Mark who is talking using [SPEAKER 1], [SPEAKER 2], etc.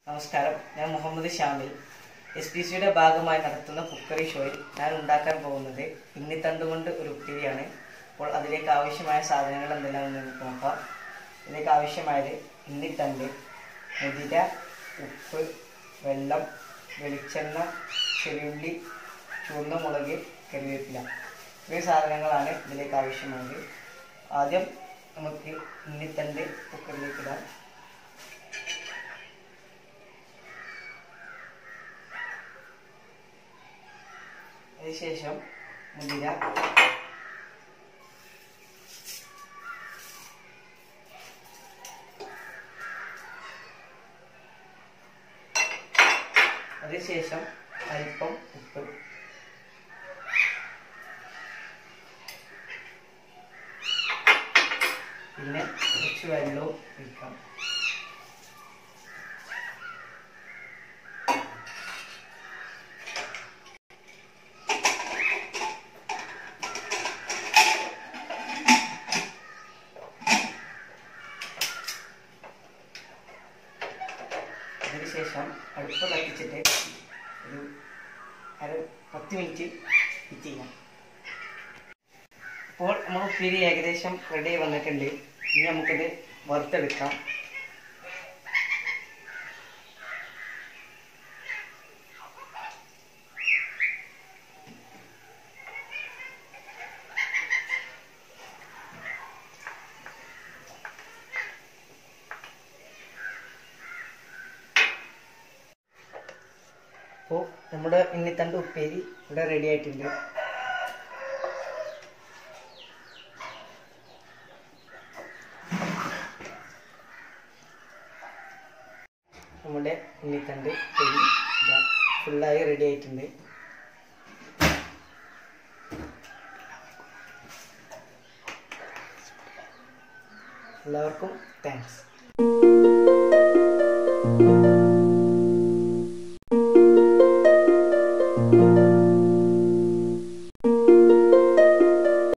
[SPEAKER 1] നമസ്കാരം ഞാൻ Muhammad Shamil S P സിയുടെ ഭാഗമായി നടത്തുന്ന കുക്കറി ഷോയിൽ ഞാൻ ഉണ്ടാക്കാൻ പോകുന്നത് ഇന്നിത്തണ്ട് കൊണ്ട് ഒരു ഉപ്പേരിയാണ് അപ്പോൾ അതിലേക്ക് ആവശ്യമായ സാധനങ്ങൾ എന്തെല്ലാം എന്ന് നമുക്ക് നോക്കാം ഇതിലേക്ക് ആവശ്യമായത് ഇന്നിത്തണ്ട് മുതിര ഉപ്പ് വെള്ളം വെളിച്ചെണ്ണ ചെറിയുള്ളി ചുവന്ന മുളക് കറിവേപ്പില ഇത്രയും സാധനങ്ങളാണ് ഇതിലേക്ക് ആവശ്യമായത് ആദ്യം നമുക്ക് ഇന്നിത്തണ്ട് കുക്കറിലേക്ക് ഇടാം അതിനുശേഷം മുതിര അതിനുശേഷം അല്പം ഉപ്പ് പിന്നെ കുറച്ച് വെള്ളവും ഒഴിക്കാം അതിനുശേഷം അടുപ്പ് കത്തിച്ചിട്ട് ഒരു അര പത്ത് മിനിറ്റ് ഹീറ്റ് ചെയ്യാം ഇപ്പോൾ നമ്മൾ ഉപ്പേരി ഏകദേശം റെഡി ആയി വന്നിട്ടുണ്ട് ഇനി നമുക്കിത് വറുത്തെടുക്കാം അപ്പോൾ നമ്മുടെ ഇന്നിത്തണ്ട് ഉപ്പേരി ഇവിടെ റെഡി ആയിട്ടുണ്ട് നമ്മുടെ ഇന്നിത്തണ്ട് ഉപ്പേരി ഇതാ ഫുള്ളായി റെഡി ആയിട്ടുണ്ട് എല്ലാവർക്കും താങ്ക്സ്